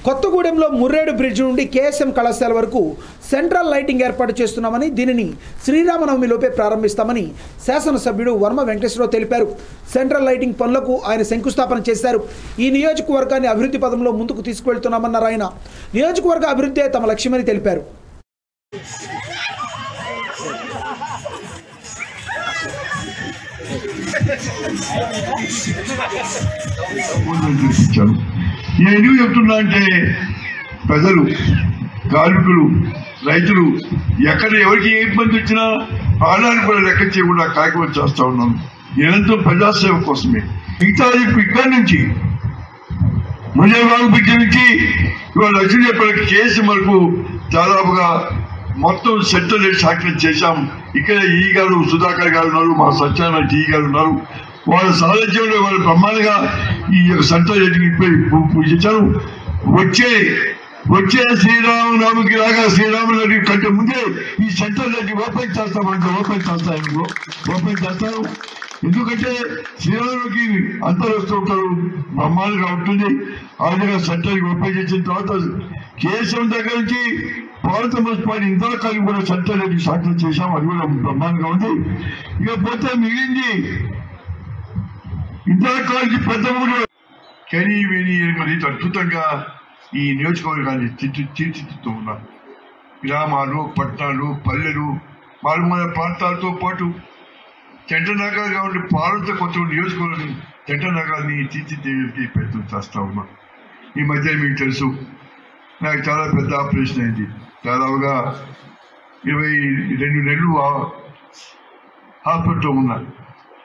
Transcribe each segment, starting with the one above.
కొత్తగూడెంలో ముర్రేడు బ్రిడ్జ్ నుండి కేఎస్ఎం కళాశాల వరకు సెంట్రల్ లైటింగ్ ఏర్పాటు చేస్తున్నామని దీనిని శ్రీరామనవమిలోపే ప్రారంభిస్తామని శాసనసభ్యుడు వర్మ వెంకటేశ్వరరావు తెలిపారు సెంట్రల్ లైటింగ్ పనులకు ఆయన శంకుస్థాపన చేశారు ఈ నియోజకవర్గాన్ని అభివృద్ధి పదంలో ముందుకు తీసుకువెళ్తున్నామన్నారు ఆయన నియోజకవర్గ అభివృద్ధే తమ లక్ష్యమని తెలిపారు పూజలు చూపించాను నేను ఎందుకు చెప్తున్నా అంటే ప్రజలు కార్మికులు రైతులు ఎక్కడ ఎవరికి ఏ ఇబ్బంది వచ్చినా ప్రాణాన్ని కూడా లెక్క చేయకుండా కార్యక్రమం చేస్తా ఉన్నాను నిరంతరం ప్రజాసేవ కోసమే మిగతా ఇప్పుడు ఇక్కడి నుంచి ముజయబాబు బిడ్డ నుంచి ఇవాళ లక్ష్మీపల్లి కేసు వరకు దాదాపుగా మొత్తం సెంట్రల్ శాఖలు చేశాం ఇక్కడ ఈ గారు సుధాకర్ గారు ఉన్నారు మా సత్యనారాయణ టీ గారు ఉన్నారు వాళ్ళ సారథ్యంలో వాళ్ళు బ్రహ్మాండంగా ఈ యొక్క సెంట్రల్ పూజ చేశారు వచ్చే వచ్చే శ్రీరామనవమికి లాగా శ్రీరామనవమి కంటే ముందే ఈ సెంట్రల్ రెడ్డి ఓపెన్ చేస్తామంటే ఓపెన్ చేస్తాను ఓపెన్ చేస్తాను ఎందుకంటే శ్రీరాముడికి అందరూ వస్తూ ఉంటారు బ్రహ్మాండంగా ఉంటుంది ఆ విధంగా సెంటర్ ఓపెన్ చేసిన తర్వాత కేశవం దగ్గర నుంచి భారత మున్సిపాలిటీ ఇంతలో కలిగి కూడా సెంటర్ రెడ్డి సాక్షి చేశాం అది కూడా బ్రహ్మాండంగా ఉంది ఇక పోతే మిగిలింది ఇంతలో కాలేజీ పెద్ద ఊరు కెనీ వేని మరి అద్భుతంగా ఈ నియోజకవర్గాన్ని తీర్చి- తీర్చిదిద్దుతూ ఉన్నారు గ్రామాలు పట్టణాలు పల్లెలు మారుమూల ప్రాంతాలతో పాటు జంట నగరాలుగా ఉండే పాలనతో కొత్త నియోజకవర్గం జంట నగరాన్ని తీర్చిదిద్దే ప్రయత్నం చేస్తా ఉన్నాం ఈ మధ్య మీకు తెలుసు నాకు చాలా పెద్ద ఆపరేషన్ అయింది దాదాపుగా ఇరవై రెండు నెలలు ఆ- హాస్పిటల్లో ఉన్నా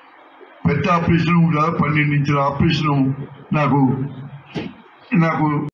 పెద్ద ఆపరేషన్ దాదాపు పన్నెండు ఇంచుల ఆపరేషన్ నాకు నాకు